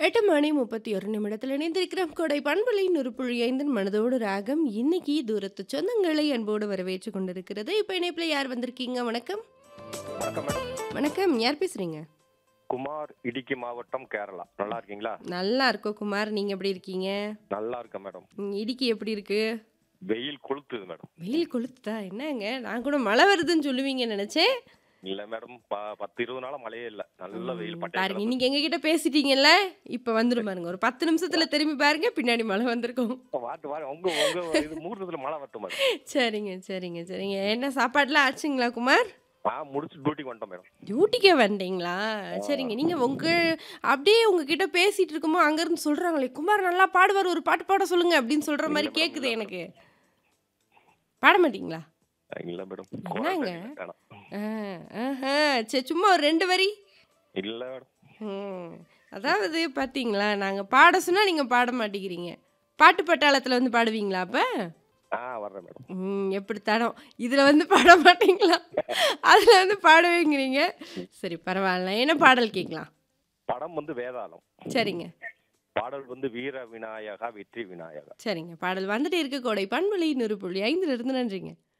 8 மணி 31 நிமிடத்தில் இணைந்திருக்கிறோம் கொடை பண்பலை நுறுப்புழி ஐந்தின் மனதோடு ராகம் இன்னைக்கு தூரத்து சொந்தங்களை அன்போடு வரவேற்று கொண்டிருக்கிறது இப்போ இணைப்பில் யார் வந்திருக்கீங்க வணக்கம் வணக்கம் மேடம் வணக்கம் யார் பேசுறீங்க குமார் இடுக்கி மாவட்டம் கேரளா நல்லா இருக்கீங்களா நல்லா இருக்கோம் குமார் நீங்க எப்படி இருக்கீங்க நல்லா இருக்கேன் மேடம் ம், இடுக்கி எப்படி இருக்கு வெயில் கொளுத்துது மேடம் வெயில் கொளுத்துதா என்னங்க நான் கூட மழை வருதுன்னு சொல்லுவீங்கன்னு நினைச்சேன் இல்ல மேடம் ப- பத்து இருபது நாளா மழையே இல்ல நல்ல வெயில் பாருங்க பட்டை இன்னைக்கு எங்க கிட்ட பேசிட்டீங்கல்ல இப்ப வந்துரும் பாருங்க ஒரு பத்து நிமிஷத்துல திரும்பி பாருங்க பின்னாடி மழை வந்திருக்கும் வாட்டு வாங்க உங்க உங்க இது முகூர்த்தத்துல மழை வரட்டும் மேடம் சரிங்க சரிங்க சரிங்க என்ன சாப்பாடுலாம் ஆச்சுங்களா குமார் ஆ முடிச்சு டியூட்டிக்கு வந்துட்டோம் மேடம் டியூட்டிக்கே வந்தீங்களா சரிங்க நீங்க உங்க அப்படியே உங்ககிட்ட பேசிட்டு இருக்கும்போது அங்க இருந்து சொல்றாங்களே குமார் நல்லா பாடுவார் ஒரு பாட்டு பாட சொல்லுங்க அப்படின்னு சொல்ற மாதிரி இல்ல madam, கேக்குது இல்ல எனக்கு பாட மாட்டீங்களா இல்ல மேடம் என்னங்க? வேணாம். ஆ, ஆஹா. சரி சும்மா ஒரு ரெண்டு வரி இல்ல மேடம் ம். அதாவது பாத்தீங்களா நாங்க பாட சொன்னா நீங்க பாட மாட்டேங்கிறீங்க பாட்டு பட்டாளத்துல வந்து பாடுவீங்களா அப்ப ஆ வர்றேன் மேடம் ம் எப்படி தடம் இதில் வந்து பாட மாட்டீங்களா அதில் வந்து பாடுவீங்கிறீங்க சரி பரவாயில்ல என்ன பாடல் கேட்கலாம் படம் வந்து வேதாளம் சரிங்க பாடல் வந்து வீர விநாயகா வெற்றி விநாயகா சரிங்க பாடல் வந்துட்டு இருக்க கோடை பண்பொழி நூறு புள்ளி ஐந்துல இருந்து நன்றிங்க